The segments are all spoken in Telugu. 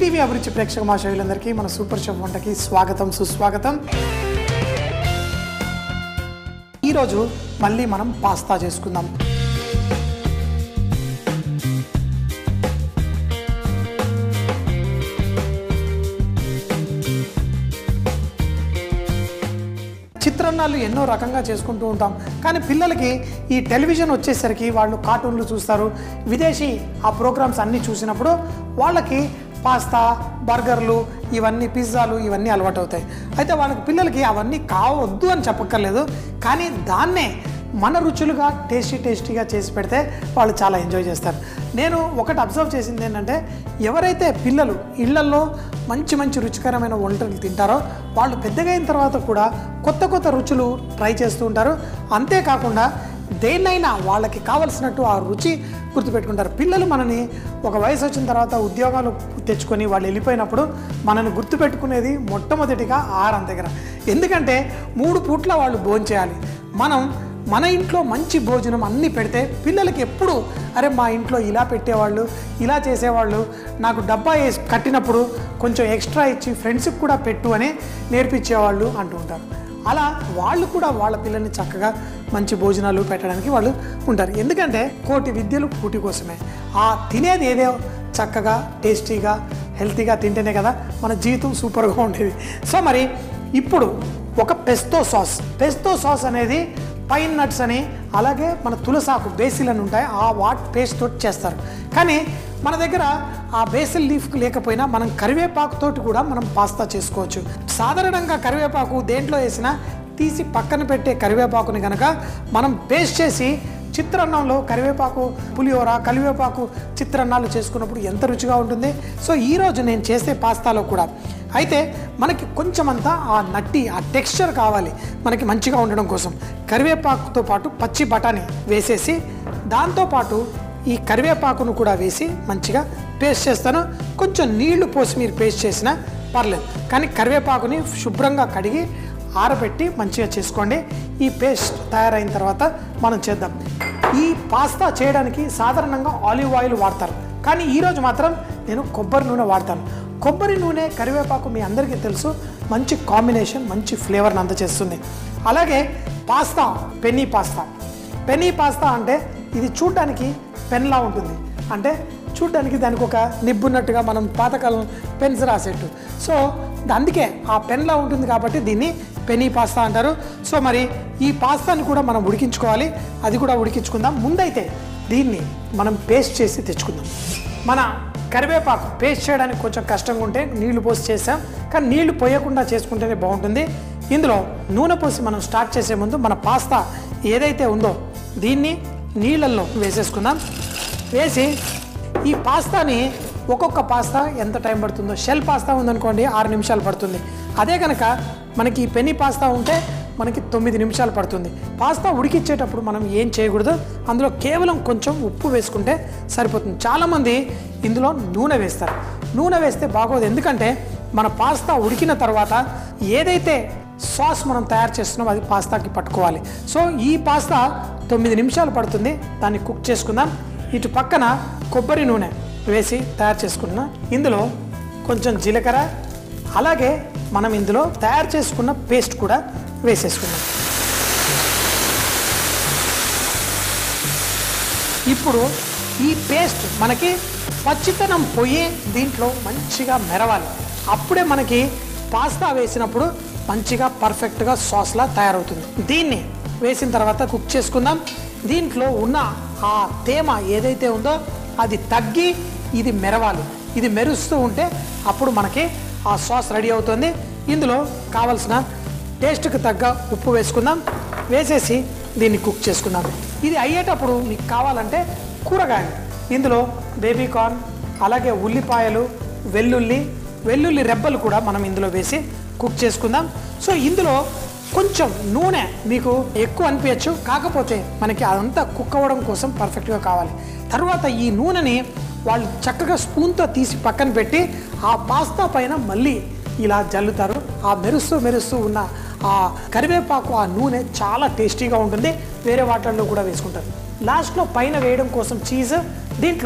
ఈటీవీ అభిరుచి ప్రేక్షక మహాశయులందరికీ మన సూపర్ షెఫ్ వంటకి స్వాగతం సుస్వాగతం ఈరోజు మళ్ళీ మనం పాస్తా చేసుకుందాం చిత్రాన్నాలు ఎన్నో రకంగా చేసుకుంటూ ఉంటాం కానీ పిల్లలకి ఈ టెలివిజన్ వచ్చేసరికి వాళ్ళు కార్టూన్లు చూస్తారు విదేశీ ఆ ప్రోగ్రామ్స్ అన్నీ చూసినప్పుడు వాళ్ళకి పాస్తా బర్గర్లు ఇవన్నీ పిజ్జాలు ఇవన్నీ అలవాటు అవుతాయి అయితే వాళ్ళకి పిల్లలకి అవన్నీ కావద్దు అని చెప్పక్కర్లేదు కానీ దాన్నే మన రుచులుగా టేస్టీ టేస్టీగా చేసి పెడితే వాళ్ళు చాలా ఎంజాయ్ చేస్తారు నేను ఒకటి అబ్జర్వ్ చేసింది ఏంటంటే ఎవరైతే పిల్లలు ఇళ్లలో మంచి మంచి రుచికరమైన వంటలు తింటారో వాళ్ళు పెద్దగా అయిన తర్వాత కూడా కొత్త కొత్త రుచులు ట్రై చేస్తూ ఉంటారు అంతేకాకుండా దేన్నైనా వాళ్ళకి కావలసినట్టు ఆ రుచి గుర్తుపెట్టుకుంటారు పిల్లలు మనని ఒక వయసు వచ్చిన తర్వాత ఉద్యోగాలు తెచ్చుకొని వాళ్ళు వెళ్ళిపోయినప్పుడు మనని గుర్తుపెట్టుకునేది మొట్టమొదటిగా ఆహారం దగ్గర ఎందుకంటే మూడు పూట్ల వాళ్ళు భోంచేయాలి మనం మన ఇంట్లో మంచి భోజనం అన్నీ పెడితే పిల్లలకి ఎప్పుడు అరే మా ఇంట్లో ఇలా పెట్టేవాళ్ళు ఇలా చేసేవాళ్ళు నాకు డబ్బా వేసి కట్టినప్పుడు కొంచెం ఎక్స్ట్రా ఇచ్చి ఫ్రెండ్స్కి కూడా పెట్టు అని నేర్పించేవాళ్ళు అంటూ ఉంటారు అలా వాళ్ళు కూడా వాళ్ళ పిల్లల్ని చక్కగా మంచి భోజనాలు పెట్టడానికి వాళ్ళు ఉంటారు ఎందుకంటే కోటి విద్యలు కూటి కోసమే ఆ తినేది ఏదో చక్కగా టేస్టీగా హెల్తీగా తింటేనే కదా మన జీవితం సూపర్గా ఉండేది సో మరి ఇప్పుడు ఒక పెస్తో సాస్ పెస్తో సాస్ అనేది పైన్ నట్స్ అని అలాగే మన తులసాకు బేసిల్ అని ఉంటాయి ఆ వాట్ పేస్ట్ తోటి చేస్తారు కానీ మన దగ్గర ఆ బేసిల్ లీఫ్ లేకపోయినా మనం కరివేపాకుతోటి కూడా మనం పాస్తా చేసుకోవచ్చు సాధారణంగా కరివేపాకు దేంట్లో వేసినా తీసి పక్కన పెట్టే కరివేపాకుని కనుక మనం పేస్ట్ చేసి చిత్రాన్నంలో కరివేపాకు పులిహోర కరివేపాకు చిత్రాన్నాలు చేసుకున్నప్పుడు ఎంత రుచిగా ఉంటుంది సో ఈరోజు నేను చేసే పాస్తాలో కూడా అయితే మనకి కొంచెమంతా ఆ నట్టి ఆ టెక్స్చర్ కావాలి మనకి మంచిగా ఉండడం కోసం కరివేపాకుతో పాటు పచ్చి బఠానీ వేసేసి దాంతోపాటు ఈ కరివేపాకును కూడా వేసి మంచిగా పేస్ట్ చేస్తాను కొంచెం నీళ్లు పోసి మీరు పేస్ట్ చేసినా పర్లేదు కానీ కరివేపాకుని శుభ్రంగా కడిగి ఆరబెట్టి మంచిగా చేసుకోండి ఈ పేస్ట్ తయారైన తర్వాత మనం చేద్దాం ఈ పాస్తా చేయడానికి సాధారణంగా ఆలివ్ ఆయిల్ వాడతారు కానీ ఈరోజు మాత్రం నేను కొబ్బరి నూనె వాడతాను కొబ్బరి నూనె కరివేపాకు మీ అందరికీ తెలుసు మంచి కాంబినేషన్ మంచి ఫ్లేవర్ని అందజేస్తుంది అలాగే pasta penne pasta penne pasta అంటే ఇది చూడ్డానికి పెన్లా ఉంటుంది అంటే చూడ్డానికి దానికి ఒక నిబ్బున్నట్టుగా మనం పాతకాలం పెన్స్ రాసేట్టు సో అందుకే ఆ పెన్లా ఉంటుంది కాబట్టి దీన్ని పెనీ పాస్తా అంటారు సో మరి ఈ పాస్తాని కూడా మనం ఉడికించుకోవాలి అది కూడా ఉడికించుకుందాం ముందైతే దీన్ని మనం పేస్ట్ చేసి తెచ్చుకుందాం మన కరివేపాకు పేస్ట్ చేయడానికి కొంచెం కష్టంగా ఉంటే నీళ్లు పోసి చేసాం కానీ నీళ్లు పోయకుండా చేసుకుంటేనే బాగుంటుంది ఇందులో నూనె పోసి మనం స్టార్ట్ చేసే ముందు మన పాస్తా ఏదైతే ఉందో దీన్ని నీళ్ళల్లో వేసేసుకుందాం వేసి ఈ పాస్తాని ఒక్కొక్క పాస్తా ఎంత టైం పడుతుందో షెల్ పాస్తా ఉందనుకోండి ఆరు నిమిషాలు పడుతుంది అదే కనుక మనకి ఈ పెన్ని పాస్తా ఉంటే మనకి తొమ్మిది నిమిషాలు పడుతుంది పాస్తా ఉడికిచ్చేటప్పుడు మనం ఏం చేయకూడదు అందులో కేవలం కొంచెం ఉప్పు వేసుకుంటే సరిపోతుంది చాలామంది ఇందులో నూనె వేస్తారు నూనె వేస్తే బాగోదు ఎందుకంటే మన పాస్తా ఉడికిన తర్వాత ఏదైతే సాస్ మనం తయారు చేస్తున్నాం అది పాస్తాకి పట్టుకోవాలి సో ఈ పాస్తా తొమ్మిది నిమిషాలు పడుతుంది దాన్ని కుక్ చేసుకుందాం ఇటు పక్కన కొబ్బరి నూనె వేసి తయారు చేసుకున్న ఇందులో కొంచెం జీలకర్ర అలాగే మనం ఇందులో తయారు చేసుకున్న పేస్ట్ కూడా వేసేసుకుందాం ఇప్పుడు ఈ పేస్ట్ మనకి పచ్చితనం పోయి దీంట్లో మంచిగా మెరవాలి అప్పుడే మనకి పాస్తా వేసినప్పుడు మంచిగా పర్ఫెక్ట్గా సాస్లా తయారవుతుంది దీన్ని వేసిన తర్వాత కుక్ చేసుకుందాం దీంట్లో ఉన్న ఆ తేమ ఏదైతే ఉందో అది తగ్గి ఇది మెరవాలి ఇది మెరుస్తూ ఉంటే అప్పుడు మనకి ఆ సాస్ రెడీ అవుతుంది ఇందులో కావలసిన టేస్ట్కి తగ్గ ఉప్పు వేసుకుందాం వేసేసి దీన్ని కుక్ చేసుకుందాం ఇది అయ్యేటప్పుడు మీకు కావాలంటే కూరగాయలు ఇందులో బేబీ కార్న్ అలాగే ఉల్లిపాయలు వెల్లుల్లి వెల్లుల్లి రెబ్బలు కూడా మనం ఇందులో వేసి కుక్ చేసుకుందాం సో ఇందులో కొంచెం నూనె మీకు ఎక్కువ అనిపించచ్చు కాకపోతే మనకి అదంతా కుక్ అవ్వడం కోసం పర్ఫెక్ట్గా కావాలి తర్వాత ఈ నూనెని వాళ్ళు చక్కగా స్పూన్తో తీసి పక్కన పెట్టి ఆ పాస్తా పైన మళ్ళీ ఇలా జల్లుతారు ఆ మెరుస్తూ మెరుస్తూ ఉన్న ఆ కరివేపాకు ఆ నూనె చాలా టేస్టీగా ఉంటుంది వేరే వాటిల్లో కూడా వేసుకుంటారు లాస్ట్లో పైన వేయడం కోసం చీజ్ దీంట్లో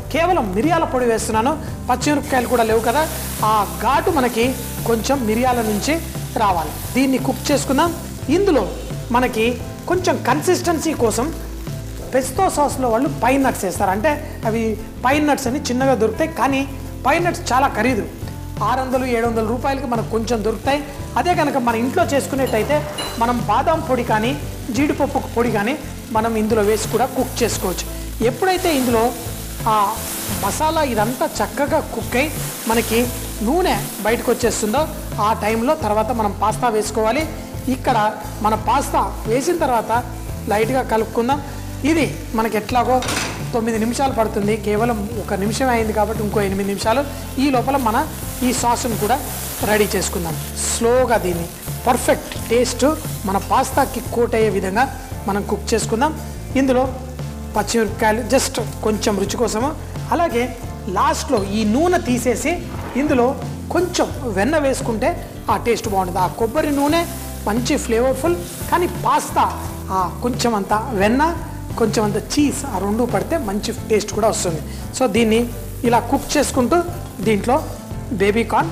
కేవలం మిరియాల పొడి వేస్తున్నాను పచ్చిమిరపకాయలు కూడా లేవు కదా ఆ ఘాటు మనకి కొంచెం మిరియాల నుంచి రావాలి దీన్ని కుక్ చేసుకుందాం ఇందులో మనకి కొంచెం కన్సిస్టెన్సీ కోసం పెస్తో సాస్లో వాళ్ళు పైన్ నట్స్ వేస్తారు అంటే అవి పైన్ నట్స్ అని చిన్నగా దొరుకుతాయి కానీ పైన్ నట్స్ చాలా ఖరీదు ఆరు వందలు ఏడు వందల రూపాయలకి మనకు కొంచెం దొరుకుతాయి అదే కనుక మన ఇంట్లో చేసుకునేట్టయితే మనం బాదాం పొడి కానీ జీడిపప్పు పొడి కానీ మనం ఇందులో వేసి కూడా కుక్ చేసుకోవచ్చు ఎప్పుడైతే ఇందులో ఆ మసాలా ఇదంతా చక్కగా కుక్ అయి మనకి నూనె బయటకు వచ్చేస్తుందో ఆ టైంలో తర్వాత మనం పాస్తా వేసుకోవాలి ఇక్కడ మన పాస్తా వేసిన తర్వాత లైట్గా కలుపుకుందాం ఇది మనకి ఎట్లాగో తొమ్మిది నిమిషాలు పడుతుంది కేవలం ఒక నిమిషం అయింది కాబట్టి ఇంకో ఎనిమిది నిమిషాలు ఈ లోపల మన ఈ సాస్ను కూడా రెడీ చేసుకుందాం స్లోగా దీన్ని పర్ఫెక్ట్ టేస్ట్ మన పాస్తాకి కోట్ అయ్యే విధంగా మనం కుక్ చేసుకుందాం ఇందులో పచ్చిమిరపకాయలు జస్ట్ కొంచెం రుచి కోసము అలాగే లాస్ట్లో ఈ నూనె తీసేసి ఇందులో కొంచెం వెన్న వేసుకుంటే ఆ టేస్ట్ బాగుంటుంది ఆ కొబ్బరి నూనె మంచి ఫ్లేవర్ఫుల్ కానీ పాస్తా ఆ కొంచెం అంత వెన్న కొంచెం అంత చీజ్ ఆ రెండు పడితే మంచి టేస్ట్ కూడా వస్తుంది సో దీన్ని ఇలా కుక్ చేసుకుంటూ దీంట్లో బేబీ కార్న్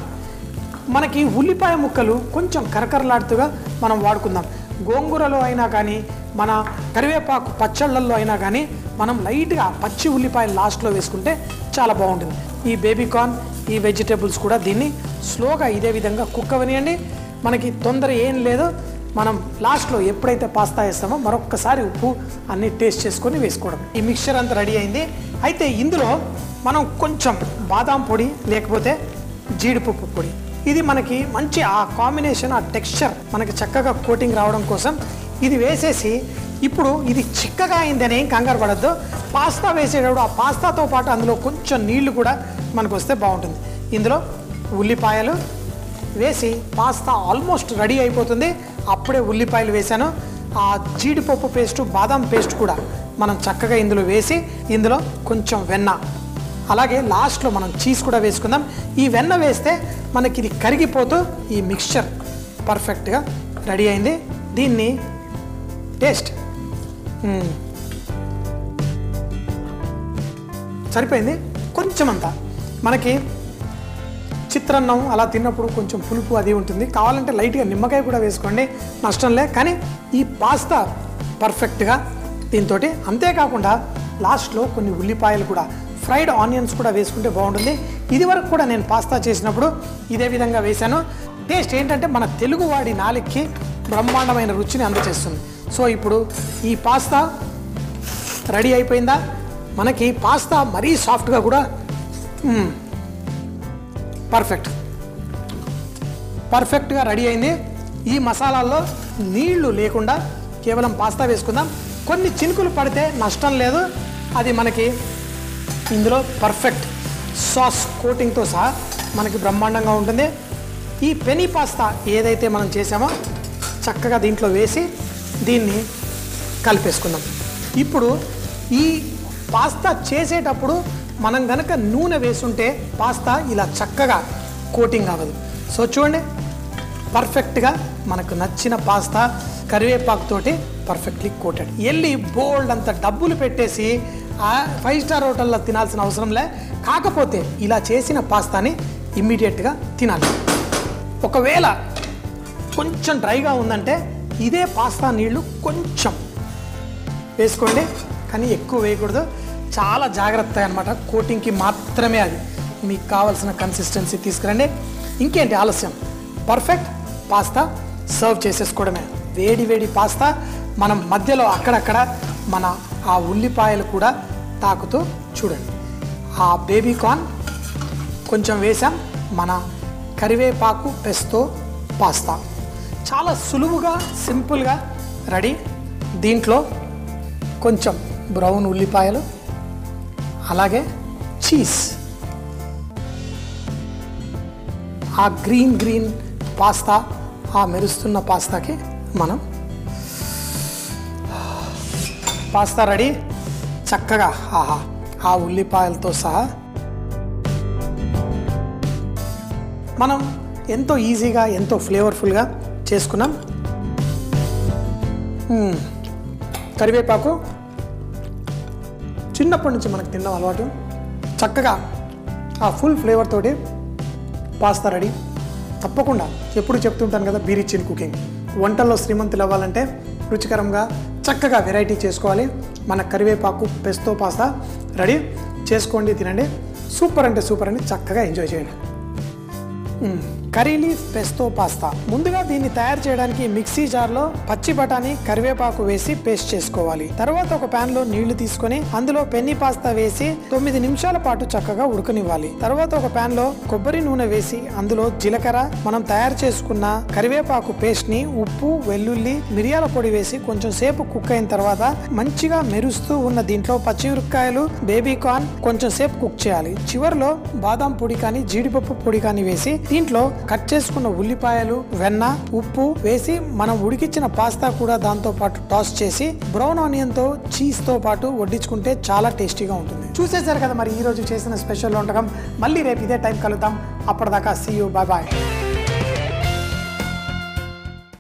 మనకి ఉల్లిపాయ ముక్కలు కొంచెం కరకరలాడుతుగా మనం వాడుకుందాం గోంగూరలో అయినా కానీ మన కరివేపాకు పచ్చళ్ళల్లో అయినా కానీ మనం లైట్గా పచ్చి ఉల్లిపాయలు లాస్ట్లో వేసుకుంటే చాలా బాగుంటుంది ఈ బేబీ కార్న్ ఈ వెజిటేబుల్స్ కూడా దీన్ని స్లోగా ఇదే విధంగా కుక్ అవనియండి మనకి తొందర ఏం లేదు మనం లాస్ట్లో ఎప్పుడైతే పాస్తా వేస్తామో మరొక్కసారి ఉప్పు అన్ని టేస్ట్ చేసుకొని వేసుకోవడం ఈ మిక్చర్ అంతా రెడీ అయింది అయితే ఇందులో మనం కొంచెం బాదాం పొడి లేకపోతే జీడిపప్పు పొడి ఇది మనకి మంచి ఆ కాంబినేషన్ ఆ టెక్స్చర్ మనకి చక్కగా కోటింగ్ రావడం కోసం ఇది వేసేసి ఇప్పుడు ఇది చిక్కగా అయిందని ఏం కంగారు పడద్దు పాస్తా వేసేటప్పుడు ఆ పాస్తాతో పాటు అందులో కొంచెం నీళ్లు కూడా మనకు వస్తే బాగుంటుంది ఇందులో ఉల్లిపాయలు వేసి పాస్తా ఆల్మోస్ట్ రెడీ అయిపోతుంది అప్పుడే ఉల్లిపాయలు వేసాను ఆ జీడిపప్పు పేస్ట్ బాదం పేస్ట్ కూడా మనం చక్కగా ఇందులో వేసి ఇందులో కొంచెం వెన్న అలాగే లాస్ట్లో మనం చీజ్ కూడా వేసుకుందాం ఈ వెన్న వేస్తే మనకి ఇది కరిగిపోతూ ఈ మిక్స్చర్ పర్ఫెక్ట్గా రెడీ అయింది దీన్ని టేస్ట్ మ్మ్. సరిపోయింది కొంచెం అంతా మనకి చిత్రాన్నం అలా తిన్నప్పుడు కొంచెం పులుపు అది ఉంటుంది కావాలంటే లైట్గా నిమ్మకాయ కూడా వేసుకోండి నష్టం లే కానీ ఈ పాస్తా పర్ఫెక్ట్గా దీంతో అంతేకాకుండా లాస్ట్లో కొన్ని ఉల్లిపాయలు కూడా ఫ్రైడ్ ఆనియన్స్ కూడా వేసుకుంటే బాగుంటుంది ఇది వరకు కూడా నేను పాస్తా చేసినప్పుడు ఇదే విధంగా వేశాను టేస్ట్ ఏంటంటే మన తెలుగువాడి నాలుగుకి బ్రహ్మాండమైన రుచిని అందజేస్తుంది సో ఇప్పుడు ఈ పాస్తా రెడీ అయిపోయిందా మనకి పాస్తా మరీ సాఫ్ట్గా కూడా మ్మ్, పర్ఫెక్ట్ పర్ఫెక్ట్గా రెడీ అయింది ఈ మసాలాల్లో నీళ్లు లేకుండా కేవలం పాస్తా వేసుకుందాం కొన్ని చినుకులు పడితే నష్టం లేదు అది మనకి ఇందులో పర్ఫెక్ట్ సాస్ కోటింగ్తో సహా మనకి బ్రహ్మాండంగా ఉంటుంది ఈ పెనీ పాస్తా ఏదైతే మనం చేసామో చక్కగా దీంట్లో వేసి దీన్ని కలిపేసుకుందాం ఇప్పుడు ఈ పాస్తా చేసేటప్పుడు మనం గనక నూనె వేసుంటే పాస్తా ఇలా చక్కగా కోటింగ్ అవ్వదు సో చూడండి పర్ఫెక్ట్గా మనకు నచ్చిన పాస్తా కరివేపాకుతోటి పర్ఫెక్ట్లీ కోటెడ్ వెళ్ళి బోల్డ్ అంత డబ్బులు పెట్టేసి ఆ ఫైవ్ స్టార్ హోటల్లో తినాల్సిన అవసరం లే కాకపోతే ఇలా చేసిన పాస్తాని ఇమ్మీడియట్గా తినాలి ఒకవేళ కొంచెం డ్రైగా ఉందంటే ఇదే పాస్తా నీళ్లు కొంచెం వేసుకోండి కానీ ఎక్కువ వేయకూడదు చాలా జాగ్రత్త అనమాట కోటింగ్కి మాత్రమే అది మీకు కావాల్సిన కన్సిస్టెన్సీ తీసుకురండి ఇంకేంటి ఆలస్యం పర్ఫెక్ట్ పాస్తా సర్వ్ చేసేసుకోవడమే వేడి వేడి పాస్తా మనం మధ్యలో అక్కడక్కడ మన ఆ ఉల్లిపాయలు కూడా తాకుతూ చూడండి ఆ బేబీ కార్న్ కొంచెం వేసాం మన కరివేపాకు పెస్తో పాస్తా చాలా సులువుగా సింపుల్గా రెడీ దీంట్లో కొంచెం బ్రౌన్ ఉల్లిపాయలు అలాగే చీజ్ ఆ గ్రీన్ గ్రీన్ పాస్తా ఆ మెరుస్తున్న పాస్తాకి మనం పాస్తా రెడీ చక్కగా ఆహా ఆ ఉల్లిపాయలతో సహా మనం ఎంతో ఈజీగా ఎంతో ఫ్లేవర్ఫుల్గా చేసుకున్నాం మ్మ్. కరివేపాకు చిన్నప్పటి నుంచి మనకు తిన్న అలవాటు చక్కగా ఆ ఫుల్ ఫ్లేవర్ తోటి పాస్తా రెడీ తప్పకుండా ఎప్పుడు చెప్తుంటాను కదా బీరిచ్చిన్ కుకింగ్ వంటల్లో శ్రీమంతులు అవ్వాలంటే రుచికరంగా చక్కగా వెరైటీ చేసుకోవాలి మన కరివేపాకు పెస్తో పాస్తా రెడీ చేసుకోండి తినండి సూపర్ అంటే సూపర్ అని చక్కగా ఎంజాయ్ చేయండి మ్మ్. కర్రీ లీఫ్ పెస్తో పాస్తా ముందుగా దీన్ని తయారు చేయడానికి మిక్సీ జార్లో పచ్చి బఠానీ కరివేపాకు వేసి పేస్ట్ చేసుకోవాలి తర్వాత ఒక పాన్ లో నీళ్లు తీసుకొని అందులో పెన్ని పాస్తా వేసి తొమ్మిది నిమిషాల పాటు చక్కగా ఉడకనివ్వాలి తర్వాత ఒక పాన్ లో కొబ్బరి నూనె వేసి అందులో జీలకర్ర మనం తయారు చేసుకున్న కరివేపాకు పేస్ట్ ని ఉప్పు వెల్లుల్లి మిరియాల పొడి వేసి కొంచెం సేపు కుక్ అయిన తర్వాత మంచిగా మెరుస్తూ ఉన్న దీంట్లో పచ్చిమిరపకాయలు బేబీ కార్న్ కొంచెం సేపు కుక్ చేయాలి చివరిలో బాదం పొడి కానీ జీడిపప్పు పొడి కానీ వేసి దీంట్లో కట్ చేసుకున్న ఉల్లిపాయలు వెన్న ఉప్పు వేసి మనం ఉడికించిన పాస్తా కూడా దాంతో పాటు టాస్ చేసి బ్రౌన్ ఆనియన్ తో చీజ్ తో పాటు వడ్డించుకుంటే చాలా టేస్టీగా ఉంటుంది చూసేశారు కదా మరి ఈ రోజు చేసిన స్పెషల్ వంటకం మళ్ళీ రేపు ఇదే టైం కలుద్దాం అప్పటిదాకా సీ యూ బాయ్ బాయ్